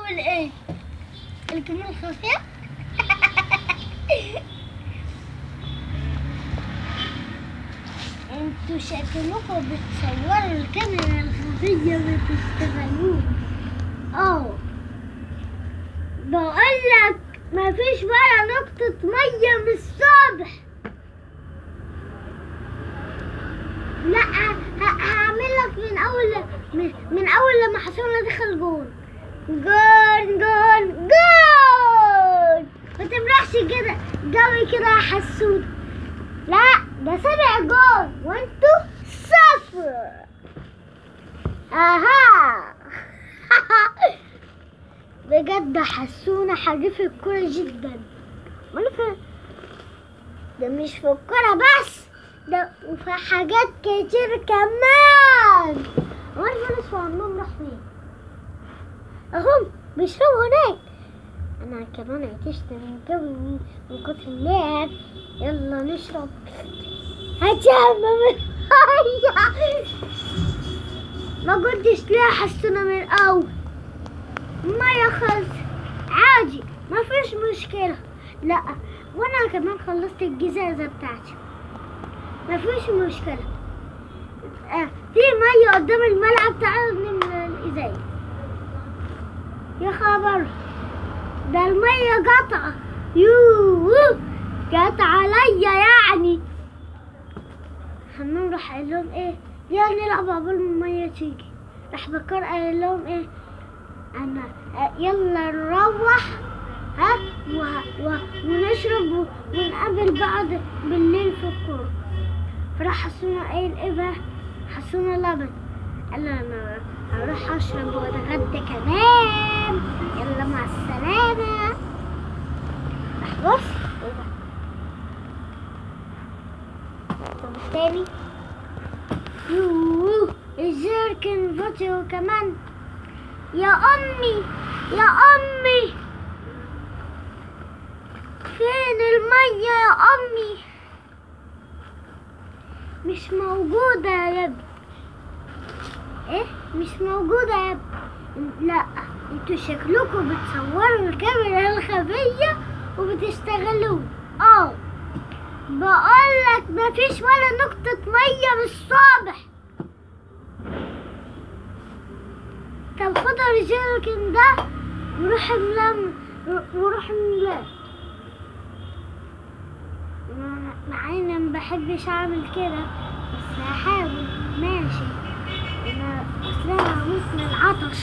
بيعمل ايه الكاميرا الخفية انتوا شكلكم بتصوروا الكاميرا الخفية بتشتغلوها اه بقولك مفيش ولا نقطة مية من الصبح لا ه- هعمل لك من اول من, من اول لما حسونا دخل جول جول جول جول ما تمرحش كده جوي كده يا حسود لا ده سبع جول وانتوا صفر اها بجد حسونا حريف الكرة جدا امال في- ده مش في الكرة بس ده وفي حاجات كتير كمان امال فارس وعمهم راح فين اهم بيشربوا هناك انا كمان عطشت من جو من من كتر اللعب يلا نشرب هات يا عم ما قلتش ليه حسونا من الاول ما ياخذ عادي ما فيش مشكلة لا وانا كمان خلصت الجزازة بتاعتي ما فيش مشكلة آه في مية قدام الملعب تعالوا نملى الإزاز يا خبر ده المية قطعة يوه قطع عليا يعني هنروح قايل لهم ايه يلا نلعب قبل ما المية تيجي راح بكر قايل لهم ايه انا آه، يلا نروح ها و... و... ونشرب و... ونقابل بعض بالليل في الكورة فراح حسونا قايل ايه بقى حسونا لبن قال له انا هروح اشرب واتغدى كمان يلا مع السلامة راح بص ايه ده طب التاني يوه الجيركن فوتو كمان يا أمي يا أمي فين المية يا أمي مش موجودة يا ابني ايه مش موجودة يا ابني لا انتوا شكلكم بتصوروا الكاميرا الخفية وبتشتغلوه اه بقولك مفيش ولا نقطة مية من الصبح طب خد الجيركن ده وروح املاه وروح املاه مع- مع اني ما بحبش اعمل كده بس هحاول ماشي انا اصلا هموت من العطش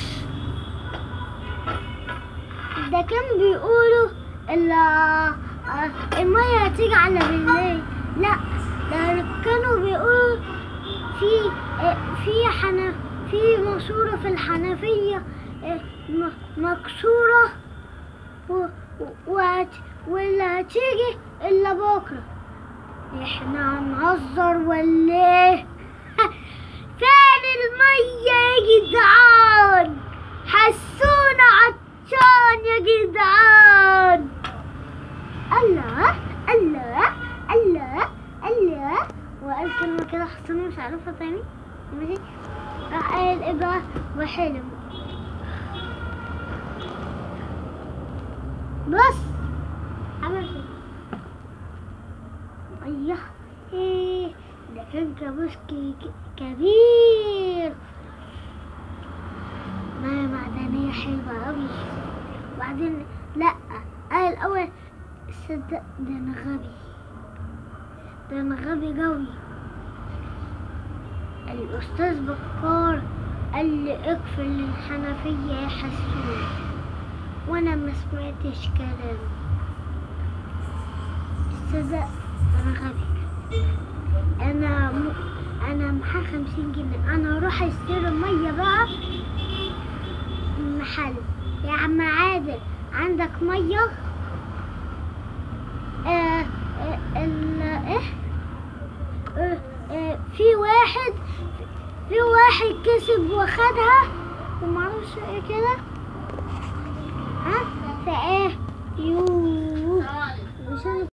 ده كان بيقولوا ال آه، المية هتيجي على بالليل لا ده كانوا بيقولوا في آه، في حنا في ماسورة في الحنفية آه، م- مكسورة و- و- وهت- واللي هتيجي إلا بكرة احنا هنهزر ولا ايه فين المية يا جدعان حسونا عطشان يا جدعان الله الله الله الله وقال كلمة كده حسونا مش عارفها تاني ماشي راح قال ايه بقى وحلم بص عمل كده ايه ايه ده كان كابوس كي- كي- كبير مية معدنية حلوة أوي وبعدين لأ قال الأول صدق ده أنا غبي ده أنا غبي قوي الأستاذ بكار قال لي اقفل الحنفية يا حسون وأنا ما سمعتش كلام صدق أنا غبي أنا م... أنا معايا خمسين جنيه أنا أروح أشتري مية بقى من محل يا عم عادل عندك مية آه آه ال إيه آه آه في واحد في واحد كسب واخدها ومعرفش ايه كده ها فايه يوه مش انا